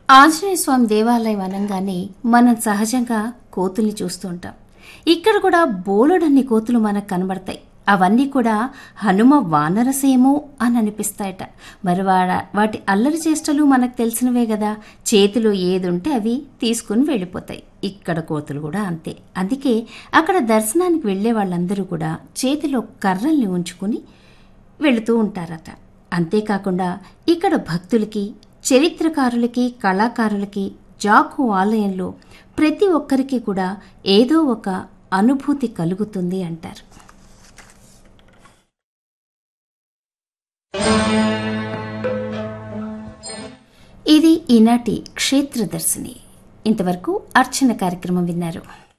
ఆంజనేయ స్వామి దేవాలయం అనగానే మనం సహజంగా కోతుల్ని చూస్తూ ఉంటాం ఇక్కడ కూడా బోలెడన్ని కోతులు మనకు కనబడతాయి అవన్నీ కూడా హనుమ వానరసేమో అని అనిపిస్తాయట మరి వాడ వాటి అల్లరి చేష్టలు మనకు తెలిసినవే కదా చేతిలో ఏదుంటే అవి తీసుకుని వెళ్ళిపోతాయి ఇక్కడ కోతులు కూడా అంతే అందుకే అక్కడ దర్శనానికి వెళ్ళే వాళ్ళందరూ కూడా చేతిలో కర్రల్ని ఉంచుకుని వెళుతూ ఉంటారట అంతేకాకుండా ఇక్కడ భక్తులకి చరిత్రకారులకి కళాకారులకి జాకు ఆలయంలో ప్రతి ఒక్కరికి కూడా ఏదో ఒక అనుభూతి కలుగుతుంది అంటారు ఇది ఈనాటి క్షేత్రదర్శిని ఇంతవరకు అర్చన కార్యక్రమం విన్నారు